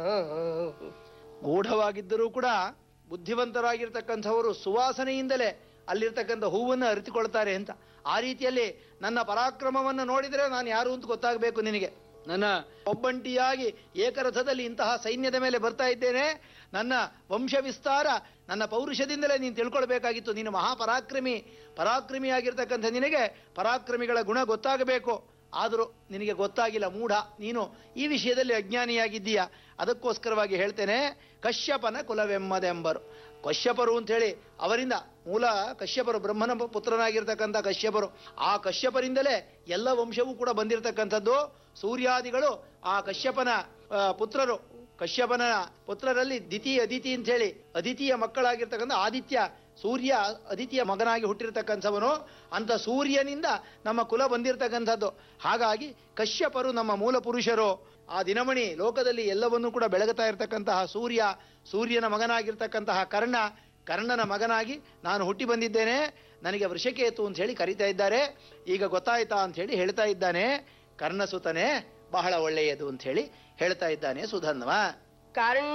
ಗೂಢವಾಗಿದ್ದರೂ ಕೂಡ ಬುದ್ಧಿವಂತರಾಗಿರ್ತಕ್ಕಂಥವರು ಸುವಾಸನೆಯಿಂದಲೇ ಅಲ್ಲಿರ್ತಕ್ಕಂಥ ಹೂವನ್ನು ಅರಿತುಕೊಳ್ತಾರೆ ಅಂತ ಆ ರೀತಿಯಲ್ಲಿ ನನ್ನ ಪರಾಕ್ರಮವನ್ನು ನೋಡಿದರೆ ನಾನು ಯಾರು ಅಂತ ಗೊತ್ತಾಗಬೇಕು ನಿನಗೆ ನನ್ನ ಒಬ್ಬಂಟಿಯಾಗಿ ಏಕರಥದಲ್ಲಿ ಇಂತಹ ಸೈನ್ಯದ ಮೇಲೆ ಬರ್ತಾ ಇದ್ದೇನೆ ನನ್ನ ವಂಶ ವಿಸ್ತಾರ ನನ್ನ ಪೌರುಷದಿಂದಲೇ ನೀನು ತಿಳ್ಕೊಳ್ಬೇಕಾಗಿತ್ತು ನೀನು ಮಹಾಪರಾಕ್ರಮಿ ಪರಾಕ್ರಮಿಯಾಗಿರ್ತಕ್ಕಂಥ ನಿನಗೆ ಪರಾಕ್ರಮಿಗಳ ಗುಣ ಗೊತ್ತಾಗಬೇಕು ಆದರೂ ನಿನಗೆ ಗೊತ್ತಾಗಿಲ್ಲ ಮೂಢ ನೀನು ಈ ವಿಷಯದಲ್ಲಿ ಅಜ್ಞಾನಿಯಾಗಿದ್ದೀಯ ಅದಕ್ಕೋಸ್ಕರವಾಗಿ ಹೇಳ್ತೇನೆ ಕಶ್ಯಪನ ಕುಲವೆಮ್ಮದೆಂಬರು ಕಶ್ಯಪರು ಅಂತ ಹೇಳಿ ಅವರಿಂದ ಮೂಲ ಕಶ್ಯಪರು ಬ್ರಹ್ಮನ ಪುತ್ರನಾಗಿರ್ತಕ್ಕಂಥ ಕಶ್ಯಪರು ಆ ಕಶ್ಯಪರಿಂದಲೇ ಎಲ್ಲ ವಂಶವೂ ಕೂಡ ಬಂದಿರತಕ್ಕಂಥದ್ದು ಸೂರ್ಯಾದಿಗಳು ಆ ಕಶ್ಯಪನ ಆ, ಪುತ್ರರು ಕಶ್ಯಪನ ಪುತ್ರರಲ್ಲಿ ದಿತಿ ಅದಿತಿ ಅಂತ ಹೇಳಿ ಅದಿತಿಯ ಮಕ್ಕಳಾಗಿರ್ತಕ್ಕಂಥ ಆದಿತ್ಯ ಸೂರ್ಯ ಅದಿತಿಯ ಮಗನಾಗಿ ಹುಟ್ಟಿರ್ತಕ್ಕಂಥವನು ಅಂತ ಸೂರ್ಯನಿಂದ ನಮ್ಮ ಕುಲ ಬಂದಿರತಕ್ಕಂಥದ್ದು ಹಾಗಾಗಿ ಕಶ್ಯಪರು ನಮ್ಮ ಮೂಲ ಪುರುಷರು ಆ ದಿನಮಣಿ ಲೋಕದಲ್ಲಿ ಎಲ್ಲವನ್ನೂ ಕೂಡ ಬೆಳಗುತ್ತಾ ಇರತಕ್ಕಂತಹ ಸೂರ್ಯ ಸೂರ್ಯನ ಮಗನಾಗಿರ್ತಕ್ಕಂತಹ ಕರ್ಣ ಕರ್ಣನ ಮಗನಾಗಿ ನಾನು ಹುಟ್ಟಿ ಬಂದಿದ್ದೇನೆ ನನಗೆ ವೃಷಕೇತು ಅಂತ ಹೇಳಿ ಕರೀತಾ ಇದ್ದಾರೆ ಈಗ ಗೊತ್ತಾಯ್ತಾ ಅಂತ ಹೇಳಿ ಹೇಳ್ತಾ ಇದ್ದಾನೆ ಕರ್ಣಸುತನೇ ಬಹಳ ಒಳ್ಳೆಯದು ಅಂತ ಹೇಳಿ ಹೇಳ್ತಾ ಇದ್ದಾನೆ ಸುಧನ್ವ ಕಾರಣ